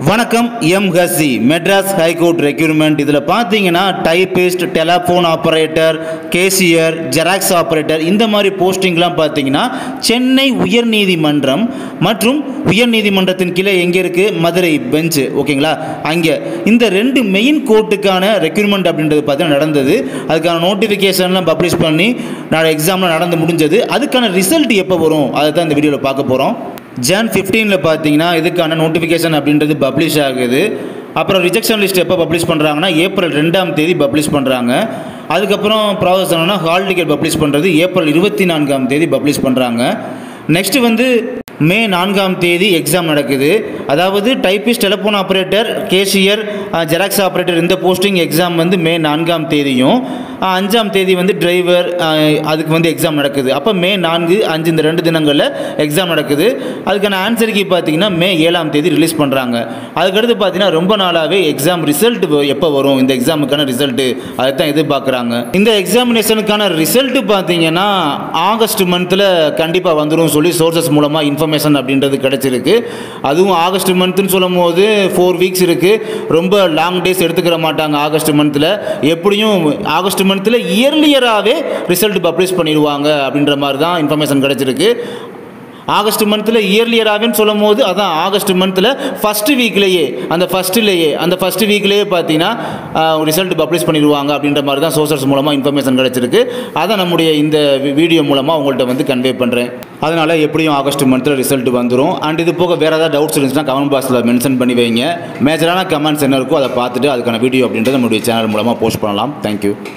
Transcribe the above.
வணக்கம் எம் ஹசி Madras high court requirement இதில் பார்த்தீங்கன்னா typist telephone operator cashier xerox operator இந்த மாதிரி போஸ்டிங்லாம் பார்த்தீங்கன்னா சென்னை உயர்நீதிமன்றம் மற்றும் உயர்நீதிமன்றத்தின் கீழே எங்கே இருக்குது மதுரை பெஞ்சு ஓகேங்களா அங்கே இந்த ரெண்டு மெயின் கோர்ட்டுக்கான ரெக்யூர்மெண்ட் அப்படின்றது பார்த்தீங்கன்னா நடந்தது அதுக்கான நோட்டிஃபிகேஷன்லாம் பப்ளிஷ் பண்ணி நான் எக்ஸாம்லாம் நடந்து முடிஞ்சது அதுக்கான ரிசல்ட் எப்போ வரும் அதை தான் இந்த வீடியோவில் பார்க்க போகிறோம் ஜான் ஃபிஃப்டீனில் பார்த்தீங்கன்னா இதுக்கான நோட்டிஃபிகேஷன் அப்படின்றது பப்ளிஷ் ஆகுது அப்புறம் ரிஜெக்ஷன் லிஸ்ட் எப்போ பப்ளிஷ் பண்ணுறாங்கன்னா ஏப்ரல் ரெண்டாம் தேதி பப்ளிஷ் பண்ணுறாங்க அதுக்கப்புறம் ப்ராசஸ் என்னன்னா ஹால் டிக்கெட் பப்ளிஷ் பண்ணுறது ஏப்ரல் இருபத்தி நான்காம் தேதி பப்ளிஷ் பண்ணுறாங்க நெக்ஸ்ட் வந்து மே நான்காம் தேதி எக்ஸாம் நடக்குது அதாவது typist telephone operator cashier xerox operator இந்த போஸ்டிங் எக்ஸாம் வந்து மே நான்காம் தேதியும் அஹ், அஞ்சாம் தேதி வந்து டிரைவர் அதுக்கு வந்து எக்ஸாம் நடக்குது அப்போ மே நான்கு அஞ்சு இந்த ரெண்டு தினங்களில் எக்ஸாம் நடக்குது அதுக்கான ஆன்சர் கீ பார்த்தீங்கன்னா மே ஏழாம் தேதி ரிலீஸ் பண்ணுறாங்க அதுக்கடுத்து பார்த்தீங்கன்னா ரொம்ப நாளாகவே எக்ஸாம் ரிசல்ட் எப்போ வரும் இந்த எக்ஸாமுக்கான ரிசல்ட்டு அதை தான் எதிர்பார்க்குறாங்க இந்த எக்ஸாமினேஷனுக்கான ரிசல்ட் பார்த்தீங்கன்னா ஆகஸ்ட் மந்தில் கண்டிப்பாக வந்துடும் சொல்லி சோர்சஸ் மூலமாக இன்ஃபர்மேஷன் அப்படின்றது கிடச்சிருக்கு அதுவும் ஆகஸ்ட் மந்த்னு சொல்லும் போது ஃபோர் வீக்ஸ் இருக்குது ரொம்ப லாங் டேஸ் எடுத்துக்கிற மாட்டாங்க ஆகஸ்ட் மந்தில் எப்படியும் ஆகஸ்ட் மந்தில் இயர்லியராகவே ரிசல்ட் பப்ளிஷ் பண்ணிடுவாங்க அப்படின்ற மாதிரி தான் இன்ஃபர்மேஷன் கிடச்சிருக்கு ஆகஸ்ட் மந்தில் இயர்லியராகவேன்னு சொல்லும் போது அதான் ஆகஸ்ட் மந்தில் ஃபஸ்ட்டு வீக்லேயே அந்த ஃபஸ்ட்டுலேயே அந்த ஃபஸ்ட்டு வீக்லேயே பார்த்தீங்கன்னா ரிசல்ட் பப்ளிஷ் பண்ணிடுவாங்க அப்படின்ற மாதிரி தான் சோர்சஸ் மூலமாக இன்ஃபர்மேஷன் கிடச்சிருக்கு அதை நம்முடைய இந்த வீடியோ மூலமாக உங்கள்கிட்ட வந்து கன்வே பண்ணுறேன் அதனால் எப்படியும் ஆகஸ்ட் மந்தில் ரிசல்ட் வந்துடும் அண்ட் இது போக வேறு ஏதாவது டவுட்ஸ் இருந்துச்சுன்னா கமெண்ட் பாக்ஸில் மென்ஷன் பண்ணி வைங்க மேஜரான கமெண்ட்ஸ் என்ன இருக்கோ அதை பார்த்துட்டு அதுக்கான வீடியோ அப்படின்றத நம்முடைய சேனல் மூலமாக போஸ்ட் பண்ணலாம் தேங்க்யூ